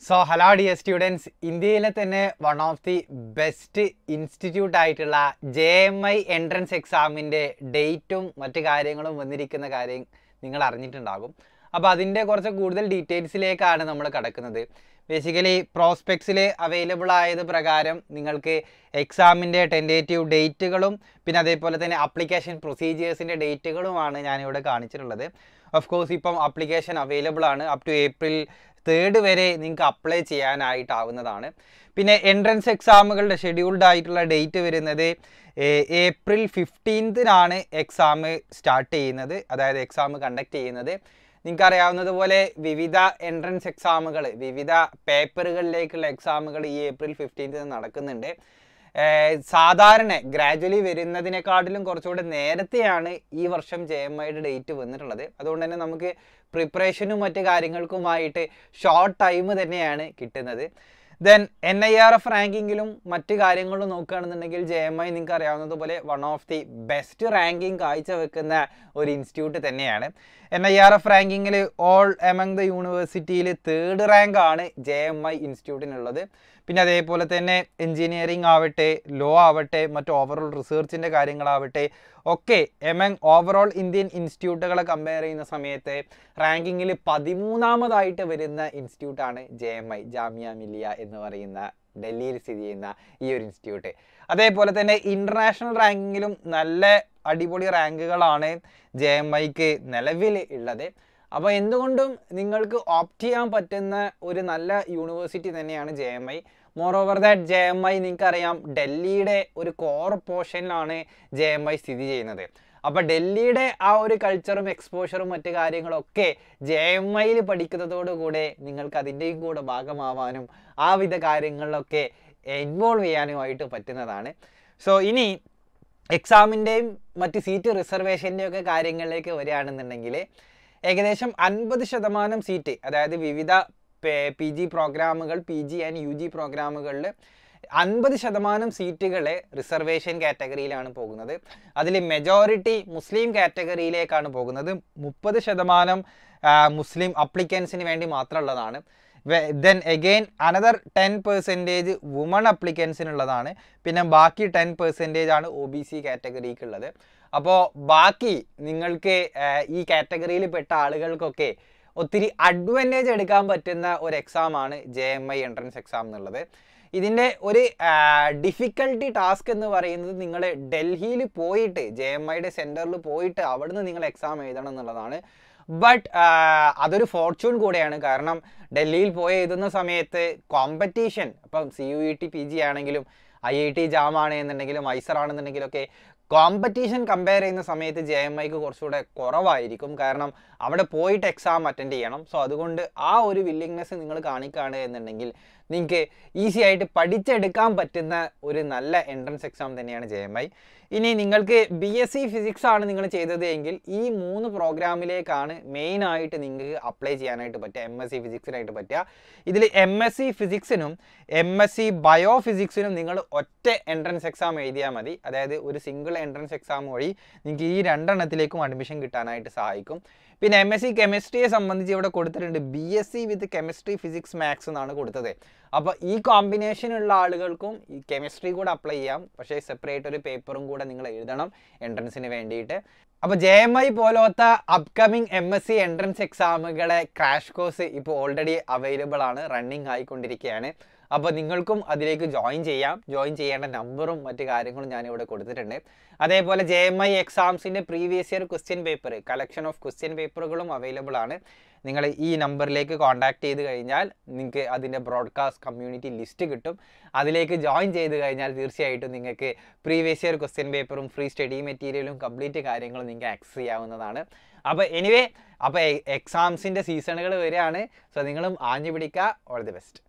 so hello dear students ഇന്ത്യയിലെ തന്നെ one of the best institute ആയിട്ടുള്ള ജെ എം ഐ എൻട്രൻസ് എക്സാമിൻ്റെ ഡേറ്റും മറ്റു കാര്യങ്ങളും വന്നിരിക്കുന്ന കാര്യം നിങ്ങൾ അറിഞ്ഞിട്ടുണ്ടാകും അപ്പോൾ അതിൻ്റെ കുറച്ച് കൂടുതൽ ഡീറ്റെയിൽസിലേക്കാണ് നമ്മൾ കടക്കുന്നത് ബേസിക്കലി പ്രോസ്പെക്ട്സിൽ അവൈലബിൾ ആയത് പ്രകാരം നിങ്ങൾക്ക് എക്സാമിൻ്റെ ടെൻറ്റേറ്റീവ് ഡേറ്റുകളും പിന്നെ അതേപോലെ തന്നെ അപ്ലിക്കേഷൻ പ്രൊസീജിയേഴ്സിൻ്റെ ഡേറ്റുകളുമാണ് ഞാനിവിടെ കാണിച്ചിട്ടുള്ളത് ഓഫ് കോഴ്സ് ഇപ്പം അപ്ലിക്കേഷൻ അവൈലബിൾ ആണ് അപ് ടു ഏപ്രിൽ തേർഡ് വരെ നിങ്ങൾക്ക് അപ്ലൈ ചെയ്യാനായിട്ടാവുന്നതാണ് പിന്നെ എൻട്രൻസ് എക്സാമുകളുടെ ഷെഡ്യൂൾഡ് ആയിട്ടുള്ള ഡേറ്റ് വരുന്നത് ഏ- ഏപ്രിൽ ഫിഫ്റ്റീൻത്തിനാണ് എക്സാം സ്റ്റാർട്ട് ചെയ്യുന്നത് അതായത് എക്സാം കണ്ടക്ട് ചെയ്യുന്നത് നിങ്ങൾക്ക് അറിയാവുന്നതുപോലെ വിവിധ എൻട്രൻസ് എക്സാമുകൾ വിവിധ പേപ്പറുകളിലേക്കുള്ള എക്സാമുകൾ ഈ ഏപ്രിൽ ഫിഫ്റ്റീൻത്തിന് നടക്കുന്നുണ്ട് ഏർ സാധാരണ ഗ്രാജുവലി വരുന്നതിനെക്കാട്ടിലും കുറച്ചുകൂടെ നേരത്തെയാണ് ഈ വർഷം ജെ എം ഐയുടെ ഡേറ്റ് വന്നിട്ടുള്ളത് അതുകൊണ്ട് തന്നെ നമുക്ക് പ്രിപ്പറേഷനും മറ്റു കാര്യങ്ങൾക്കുമായിട്ട് ഷോർട്ട് ടൈം തന്നെയാണ് കിട്ടുന്നത് then N I R F റാങ്കിങ്ങിലും മറ്റു കാര്യങ്ങളും നോക്കുകയാണെന്നുണ്ടെങ്കിൽ ജെ എം ഐ നിങ്ങൾക്ക് അറിയാവുന്നതുപോലെ one of the best ranking കാഴ്ചവെക്കുന്ന ഒരു ഇൻസ്റ്റിറ്റ്യൂട്ട് തന്നെയാണ് എൻ ഐ ആർ എഫ് റാങ്കിങ്ങിൽ ഓൾ എമംഗ് ദ യൂണിവേഴ്സിറ്റിയിൽ തേർഡ് റാങ്ക് ആണ് ജെ എം ഐ ഇൻസ്റ്റിറ്റ്യൂട്ടിനുള്ളത് പിന്നെ അതേപോലെ തന്നെ എൻജിനീയറിംഗ് ആവട്ടെ ലോ ആവട്ടെ മറ്റു ഓവറോൾ റിസർച്ചിൻ്റെ കാര്യങ്ങളാവട്ടെ ഒക്കെ എമംഗ് ഓവറോൾ ഇന്ത്യൻ ഇൻസ്റ്റിറ്റ്യൂട്ടുകളെ കമ്പയർ ചെയ്യുന്ന സമയത്ത് റാങ്കിങ്ങിൽ പതിമൂന്നാമതായിട്ട് വരുന്ന ഇൻസ്റ്റിറ്റ്യൂട്ടാണ് J M I Jamia Millia എന്ന് പറയുന്ന ഡൽഹിയിൽ സ്ഥിതി ചെയ്യുന്ന ഈ ഒരു ഇൻസ്റ്റിറ്റ്യൂട്ട് അതേപോലെ തന്നെ ഇൻ്റർനാഷണൽ റാങ്കിങ്ങിലും നല്ല അടിപൊളി റാങ്കുകളാണ് ജെ എം ഐക്ക് നിലവിൽ ഉള്ളത് അപ്പോൾ എന്തുകൊണ്ടും നിങ്ങൾക്ക് ഓപ്റ്റ് ചെയ്യാൻ പറ്റുന്ന ഒരു നല്ല യൂണിവേഴ്സിറ്റി തന്നെയാണ് J M I moreover that J M I നിങ്ങൾക്കറിയാം ഡൽഹിയുടെ ഒരു കോർ പോർഷനിലാണ് ജെ എം ഐ സ്ഥിതി ചെയ്യുന്നത് അപ്പോൾ ഡൽഹിയുടെ ആ ഒരു കൾച്ചറും എക്സ്പോഷറും മറ്റു കാര്യങ്ങളൊക്കെ ജെ എം ഐയിൽ പഠിക്കുന്നതോടുകൂടെ നിങ്ങൾക്ക് അതിൻ്റെയും കൂടെ ഭാഗമാവാനും ആ വിധ കാര്യങ്ങളിലൊക്കെ ഇൻവോൾവ് ചെയ്യാനുമായിട്ട് പറ്റുന്നതാണ് സോ ഇനി എക്സാമിൻ്റെയും മറ്റ് സീറ്റ് റിസർവേഷൻ്റെയും ഒക്കെ കാര്യങ്ങളിലേക്ക് വരികയാണെന്നുണ്ടെങ്കിൽ ഏകദേശം അൻപത് ശതമാനം സീറ്റ് അതായത് വിവിധ പി ജി പ്രോഗ്രാമുകൾ P G and U G പ്രോഗ്രാമുകളിൽ അൻപത് ശതമാനം സീറ്റുകൾ റിസർവേഷൻ കാറ്റഗറിയിലാണ് പോകുന്നത് അതിൽ മെജോറിറ്റി മുസ്ലിം കാറ്റഗറിയിലേക്കാണ് പോകുന്നത് മുപ്പത് ശതമാനം ആ, മുസ്ലിം അപ്ലിക്കൻസിന് വേണ്ടി മാത്രമുള്ളതാണ് then again another ten percentage woman അപ്ലിക്കൻസിനുള്ളതാണ് പിന്നെ ബാക്കി ടെൻ പെർസെൻറ്റേജ് ആണ് ഒ ബി സി കാറ്റഗറിക്കുള്ളത് അപ്പോൾ ബാക്കി നിങ്ങൾക്ക് ആ, ഈ കാറ്റഗറിയിൽ പെട്ട ആളുകൾക്കൊക്കെ ഒത്തിരി അഡ്വാൻറ്റേജ് എടുക്കാൻ പറ്റുന്ന ഒരു എക്സാമാണ് J M I entrance exam എന്നുള്ളത് ഇതിൻ്റെ ഒരു ഡിഫിക്കൽട്ടി ടാസ്ക് എന്ന് പറയുന്നത് നിങ്ങൾ ഡൽഹിയിൽ പോയിട്ട് ജെ എം ഐയുടെ സെൻറ്ററിൽ പോയിട്ട് അവിടുന്ന് നിങ്ങൾ എക്സാം എഴുതണം എന്നുള്ളതാണ് ബട്ട് അതൊരു ഫോർച്യൂൺ കൂടെയാണ് കാരണം ഡൽഹിയിൽ പോയി എഴുതുന്ന സമയത്ത് കോമ്പറ്റീഷൻ ഇപ്പം C U E T P G ആണെങ്കിലും ഐ ഐ ടി ജാം ആണ് എന്നുണ്ടെങ്കിലും ഐസർ ആണെന്നുണ്ടെങ്കിലും ഒക്കെ കോമ്പറ്റീഷൻ കമ്പയർ ചെയ്യുന്ന സമയത്ത് ജെ എം ഐക്ക് കുറച്ചുകൂടെ കുറവായിരിക്കും കാരണം അവിടെ പോയിട്ട് എക്സാം അറ്റൻഡ് ചെയ്യണം സോ അതുകൊണ്ട് ആ ഒരു വില്ലിങ്നെസ് നിങ്ങൾ കാണിക്കുകയാണ് എന്നുണ്ടെങ്കിൽ നിങ്ങൾക്ക് ഈസി ആയിട്ട് പഠിച്ചെടുക്കാൻ പറ്റുന്ന ഒരു നല്ല എൻട്രൻസ് എക്സാം തന്നെയാണ് ജെ എം ഐ ഇനി നിങ്ങൾക്ക് ബി എസ് സി ഫിസിക്സ് ആണ് നിങ്ങൾ ചെയ്തത് എങ്കിൽ ഈ മൂന്ന് പ്രോഗ്രാമിലേക്കാണ് മെയിൻ ആയിട്ട് നിങ്ങൾക്ക് അപ്ലൈ ചെയ്യാനായിട്ട് പറ്റുക എം എസ് സി ഫിസിക്സിനായിട്ട് പറ്റുക ഇതിൽ എം എസ് സി ഫിസിക്സിനും എം എസ് സി ബയോ ഫിസിക്സിനും നിങ്ങൾ ഒറ്റ എൻട്രൻസ് എക്സാം എഴുതിയാൽ മതി അതായത് ഒരു സിംഗിൾ എൻട്രൻസ് എക്സാം വഴി നിങ്ങൾക്ക് ഈ രണ്ടെണ്ണത്തിലേക്കും അഡ്മിഷൻ കിട്ടാനായിട്ട് സഹായിക്കും പിന്നെ എം എസ് സി കെമിസ്ട്രിയെ സംബന്ധിച്ച് ഇവിടെ കൊടുത്തിട്ടുണ്ട് B S C with chemistry physics maths എന്നാണ് കൊടുത്തത് അപ്പോൾ ഈ കോമ്പിനേഷൻ ഉള്ള ആളുകൾക്കും ഈ കെമിസ്ട്രി കൂടെ അപ്ലൈ ചെയ്യാം പക്ഷേ സെപ്പറേറ്റ് ഒരു പേപ്പറും കൂടെ നിങ്ങൾ എഴുതണം എൻട്രൻസിന് വേണ്ടിയിട്ട് അപ്പോൾ ജെ എം ഐ പോലത്തെ upcoming M S C entrance എക്സാമുകളെ ക്രാഷ് കോഴ്സ് ഇപ്പോൾ ഓൾറെഡി അവൈലബിൾ ആണ് റണ്ണിങ് ആയിക്കൊണ്ടിരിക്കുകയാണ് അപ്പോൾ നിങ്ങൾക്കും അതിലേക്ക് ജോയിൻ ചെയ്യാം ജോയിൻ ചെയ്യേണ്ട നമ്പറും മറ്റു കാര്യങ്ങളും ഞാനിവിടെ കൊടുത്തിട്ടുണ്ട് അതേപോലെ ജെ എം ഐ എക്സാംസിൻ്റെ previous year question paper collection of question പേപ്പറുകളും അവൈലബിൾ ആണ് നിങ്ങൾ ഈ നമ്പറിലേക്ക് കോൺടാക്ട് ചെയ്ത് കഴിഞ്ഞാൽ നിങ്ങൾക്ക് അതിൻ്റെ ബ്രോഡ്കാസ്റ്റ് കമ്മ്യൂണിറ്റി ലിസ്റ്റ് കിട്ടും അതിലേക്ക് ജോയിൻ ചെയ്ത് കഴിഞ്ഞാൽ തീർച്ചയായിട്ടും നിങ്ങൾക്ക് പ്രീവിയസ് ഇയർ ക്വസ്റ്റ്യൻ പേപ്പറും ഫ്രീ സ്റ്റഡി മെറ്റീരിയലും കംപ്ലീറ്റ് കാര്യങ്ങളും നിങ്ങൾക്ക് ആക്സസ് ചെയ്യാവുന്നതാണ് അപ്പോൾ എനിവേ അപ്പോൾ എക്സാംസിൻ്റെ സീസണുകൾ വരികയാണ് സോ നിങ്ങളും ആഞ്ഞു പിടിക്കുക ഓൾ ദി ബെസ്റ്റ്